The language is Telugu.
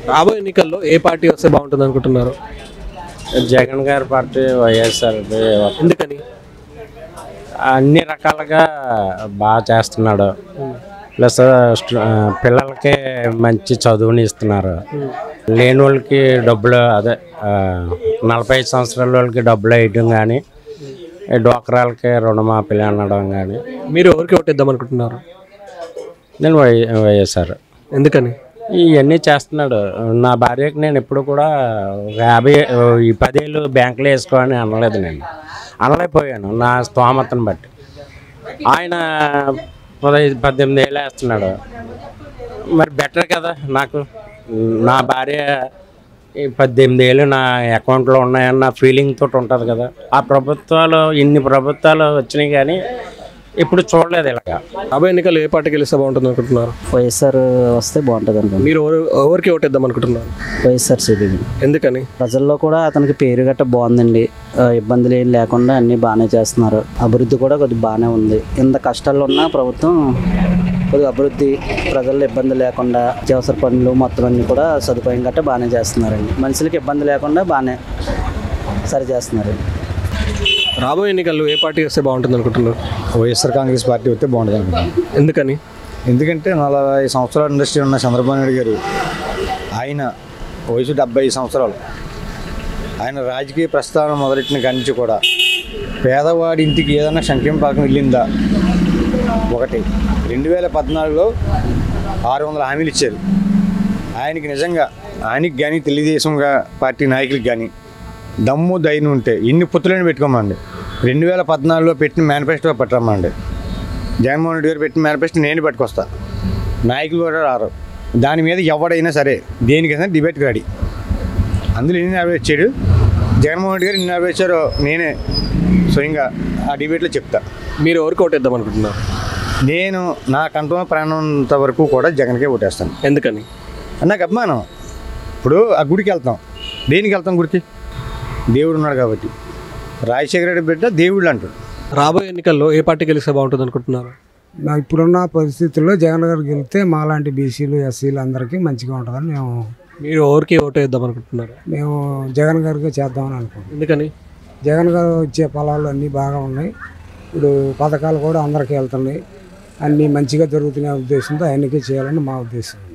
రాబోయే ఎన్నికల్లో ఏ పార్టీ వస్తే బాగుంటుంది అనుకుంటున్నారు జగన్ గారి పార్టీ వైఎస్ఆర్ ఎందుకని అన్ని రకాలుగా బాగా చేస్తున్నాడు ప్లస్ స్టు- ఆ, పిల్లలకి మంచి చదువుని ఇస్తున్నారు లేని వాళ్ళకి డబ్బులు అదే ఆ, నలభై ఐదు సంవత్సరాల వాళ్ళకి డబ్బులు వేయడం కానీ డ్వాక్రాలకి రుణమాఫీలు అనడం కానీ మీరు ఎవరికి ఓటేద్దాం అనుకుంటున్నారు నేను వై వైఎస్ఆర్ ఎందుకని ఇవన్నీ చేస్తున్నాడు నా భార్యకి నేను ఎప్పుడు కూడా ఒక యాభై ఈ పదేళ్ళు బ్యాంకులో వేసుకోవాలని అనలేదు నేను అనలేకపోయాను నా స్తోమతను బట్టి ఆయన పదహైదు పద్దెనిమిది ఏళ్ళు వేస్తున్నాడు మరి బెటర్ కదా నాకు నా భార్య ఈ పద్దెనిమిది ఏళ్ళు నా అకౌంట్లో ఉన్నాయన్న ఫీలింగ్ తోటి ఉంటుంది కదా ఆ ప్రభుత్వాలు ఇన్ని ప్రభుత్వాలు వచ్చినాయి కానీ ఇప్పుడు చూడలేదు ఇలాగా రాబోయే ఎన్నికల్లో ఏ పార్టీ గెలిస్తే బాగుంటుంది అనుకుంటున్నారు వైఎస్ఆర్ వస్తే బాగుంటుంది అనుకోండి మీరు ఎవరు ఎవరికి ఓటేద్దాం అనుకుంటున్నారు వైఎస్ఆర్ సిపిబి ఎందుకని ప్రజల్లో కూడా అతనికి పేరు గట్ట బాగుందండి ఆ, ఇబ్బందులు ఏం లేకుండా అన్నీ బాగానే చేస్తున్నారు అభివృద్ధి కూడా కొద్దిగా బాగానే ఉంది ఇంత కష్టాల్లో ఉన్నా ప్రభుత్వం కొద్దిగా అభివృద్ధి ప్రజల్లో ఇబ్బంది లేకుండా అత్యవసర పనులు మొత్తం అన్నీ కూడా సదుపాయం గట్ట బాగానే చేస్తున్నారండి మనుషులకి ఇబ్బంది లేకుండా బాగానే సరి చేస్తున్నారండి రాబోయే ఎన్నికల్లో ఏ పార్టీ వస్తే బాగుంటుంది అనుకుంటున్నారు వైఎస్ఆర్ కాంగ్రెస్ పార్టీ వస్తే బాగుంటుంది అనుకుంటున్నాను ఎందుకని ఎందుకంటే నలభై సంవత్సరాల ఇండస్ట్రీ ఉన్న చంద్రబాబు నాయుడు గారు ఆయన వయసు డెబ్బై సంవత్సరాలు ఆయన రాజకీయ ప్రస్థానం మొదలెట్టిన కాడి నుంచి కూడా పేదవాడి ఇంటికి ఏదైనా సంక్షేమ పథకం వెళ్ళిందా ఒకటి రెండు వేల పద్నాలుగులో ఆరు వందల హామీలు ఇచ్చారు ఆయనకి నిజంగా ఆయనకి కానీ తెలుగుదేశం గా- పార్టీ నాయకులకి కానీ దమ్ము ధైర్యం ఉంటే ఎన్ని పుత్తులను పెట్టుకోమండి రెండు వేల పద్నాలుగులో పెట్టిన మేనిఫెస్టో పట్టరమ్మండి జగన్మోహన్ రెడ్డి గారు పెట్టిన మేనిఫెస్టో నేను పట్టుకొస్తా నాయకులు కూడా రారు దాని మీద ఎవడైనా సరే దేనికైనా డిబేట్కి రెడీ అందులో ఎన్ని నెరవేర్చాడు జగన్మోహన్ రెడ్డి గారు ఎన్ని నెరవేర్చారో నేనే స్వయంగా ఆ డిబేట్లో చెప్తా మీరు ఎవరికి ఓటేద్దాం అనుకుంటున్నారు నేను నా కంఠంలో ప్రాణంత వరకు కూడా జగన్కే ఓటేస్తాను ఎందుకని నాకు అభిమానం ఇప్పుడు ఆ గుడికి వెళ్తాం దేనికి వెళ్తాం గుడికి దేవుడు ఉన్నాడు కాబట్టి రాజశేఖర రెడ్డి బిడ్డ దేవుళ్ళు అంటాడు రాబోయే ఎన్నికల్లో ఏ పార్టీ గెలిస్తే బాగుంటుంది అనుకుంటున్నారు నా ఇప్పుడున్న పరిస్థితుల్లో జగన్ గారు గెలిస్తే మాలాంటి బీసీలు ఎస్సీలు అందరికీ మంచిగా ఉంటుందని మేము మీరు ఎవరికి ఓటేద్దాం అనుకుంటున్నారు మేము జగన్ గారికి చేద్దామని అనుకుంటున్నాం ఎందుకని జగన్ గారు ఇచ్చే ఫలాలు అన్నీ బాగా ఉన్నాయి ఇప్పుడు పథకాలు కూడా అందరికీ వెళ్తున్నాయి అన్నీ మంచిగా జరుగుతున్న ఉద్దేశంతో ఆయనకి చేయాలని మా ఉద్దేశం